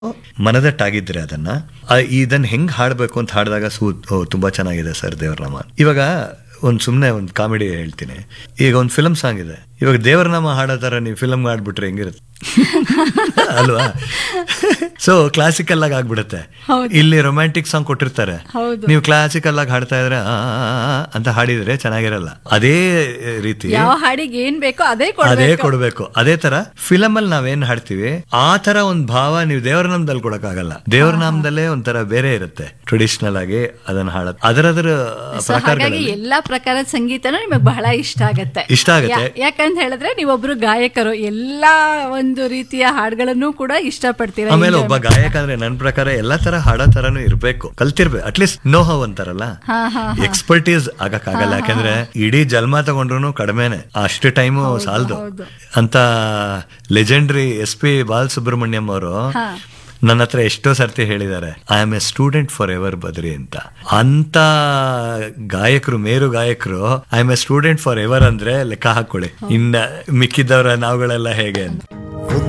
ಮನದಟ್ಟಾಗಿದ್ರೆ ಅದನ್ನ ಆ, ಇದನ್ನ ಹೆಂಗ್ ಹಾಡ್ಬೇಕು ಅಂತ ಹಾಡಿದಾಗ ಸೂ ಓ, ತುಂಬಾ ಚೆನ್ನಾಗಿದೆ ಸರ್ ದೇವರನಾಮ ಇವಾಗ ಒಂದ್ ಸುಮ್ನೆ ಒಂದ್ ಕಾಮಿಡಿ ಹೇಳ್ತೀನಿ ಈಗ ಒಂದ್ ಫಿಲಮ್ ಸಾಂಗ್ ಇದೆ ಇವಾಗ ದೇವರನಾಮ ಹಾಡೋ ತರ ನೀವು ಫಿಲಮ್ ಆಡ್ಬಿಟ್ರೆ ಹೆಂಗಿರುತ್ತೆ ಅಲ್ವಾ ಸೊ ಕ್ಲಾಸಿಕಲ್ ಆಗಿ ಆಗ್ಬಿಡುತ್ತೆ ಹೌದು. ಇಲ್ಲಿ ರೊಮ್ಯಾಂಟಿಕ್ ಸಾಂಗ್ ಕೊಟ್ಟಿರ್ತಾರೆ ಹೌದು. ನೀವು ಕ್ಲಾಸಿಕಲ್ ಆಗಿ ಹಾಡ್ತಾ ಇದ್ರೆ ಆ, ಆ, ಆ, ಆ ಅಂತ ಹಾಡಿದ್ರೆ ಚೆನ್ನಾಗಿರಲ್ಲ ಅದೇ ರೀತಿ ಯಾವ ಹಾಡಿಗೆ ಏನ್ ಬೇಕೋ ಅದೇ ಅದೇ ಕೊಡ್ಬೇಕು ಕೊಡ್ಬೇಕು ಅದೇ ತರ ಫಿಲಮ್ ಅಲ್ಲಿ ನಾವೇನ್ ಹಾಡ್ತೀವಿ ಆ ತರ ಒಂದ್ ಭಾವ ನೀವು ದೇವರ ನಾಮದಲ್ಲಿ ಕೊಡಕ್ಕಾಗಲ್ಲ ದೇವರ ನಾಮದಲ್ಲೇ ಒಂಥರ ಬೇರೆ ಇರುತ್ತೆ ಟ್ರೆಡಿಷನಲ್ ಆಗಿ ಅದನ್ನ ಹಾಡ ಅದರದ್ರ ಸೊ ಹಾಗಾಗಿ ಪ್ರಕಾರಗಳಲ್ಲಿ ಎಲ್ಲಾ ಪ್ರಕಾರದ ಸಂಗೀತನೂ ನಿಮಗೆ ಬಹಳ ಇಷ್ಟ ಆಗತ್ತೆ ಇಷ್ಟ ಆಗತ್ತೆ. ಯಾ- ಯಾಕಂತ ಹೇಳಿದ್ರೆ ನೀವೊಬ್ರು ಗಾಯಕರು ಎಲ್ಲಾ ಒಂದು ರೀತಿಯ ಹಾಡುಗಳನ್ನು ಕೂಡ ಇಷ್ಟಪಡ್ತೀರಾ ಆಮೇಲೆ ಒಬ್ಬ ಗಾಯಕ ಅಂದ್ರೆ ನನ್ ಪ್ರಕಾರ ಎಲ್ಲಾ ತರ ಹಾಡೋ ತರನು ಇರ್ಬೇಕು ಕಲ್ತಿರ್ಬೇಕು ಅಟ್ಲೀಸ್ಟ್ ನೋ ಹೌ ಅಂತಾರಲ್ಲ ಹಾ, ಹಾ, ಎಕ್ಸ್ಪರ್ಟೀಸ್ ಆಗಕ್ಕಾಗಲ್ಲ ಯಾಕಂದ್ರೆ ಇಡೀ ಜನ್ಮ ತಗೊಂಡ್ರು ಕಡಿಮೆನೆ ಅಷ್ಟು ಟೈಮು ಸಾಲದು ಹೌದು. ಅಂತ ಲೆಜೆಂಡ್ರಿ ಎಸ್ ಪಿ ಬಾಲಸುಬ್ರಹ್ಮಣ್ಯಂ ಅವರು ಹಾ. ನನ್ನ ಹತ್ರ ಎಷ್ಟೋ ಸರ್ತಿ ಹೇಳಿದ್ದಾರೆ I am a student forever Badri ಅಂತ ಅಂತ ಗಾಯಕರು ಮೇರು ಗಾಯಕರು I am a student forever ಅಂದ್ರೆ ಲೆಕ್ಕ ಹಾಕೊಳ್ಳಿ ಇನ್ನ ಮಿಕ್ಕಿದ್ದವರ ನಾವುಗಳೆಲ್ಲ ಹೇಗೆ ಅಂತ